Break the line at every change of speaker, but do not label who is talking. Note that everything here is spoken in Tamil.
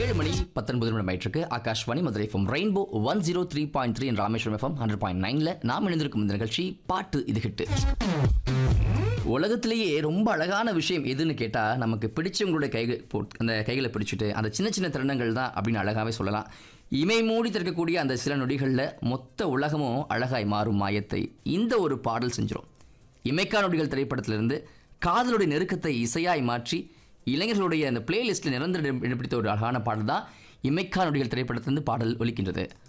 ஏழு மணி பத்தொன்பது நிமிடம் ஆயிட்டிருக்கு Akashvani Madurai FM rainbow one zero three point three Rameswaram FM hundred point நைனில் நாம் இணைந்திருக்கும் இந்த நிகழ்ச்சி பாட்டு இது ஹிட்டு உலகத்திலேயே ரொம்ப அழகான விஷயம் எதுன்னு கேட்டால் நமக்கு பிடிச்சவங்களுடைய கைகள் போ அந்த கைகளை பிடிச்சிட்டு அந்த சின்ன சின்ன தருணங்கள் தான் அப்படின்னு அழகாகவே சொல்லலாம் இமை மூடி திறக்கக்கூடிய அந்த சில நொடிகளில் மொத்த உலகமும் அழகாய் மாறும் மாயத்தை இந்த ஒரு பாடல் செஞ்சிரும் இமைக்கா நொடிகள் திரைப்படத்திலிருந்து காதலுடைய நெருக்கத்தை இசையாய் மாற்றி இளைஞர்களுடைய அந்த பிளேலிஸ்ட்டில் நிரந்தர இடம் பிடித்த ஒரு அழகான பாடல் தான் இமைக்கா நொடிகள் திரைப்படத்திலிருந்து பாடல் ஒலிக்கின்றது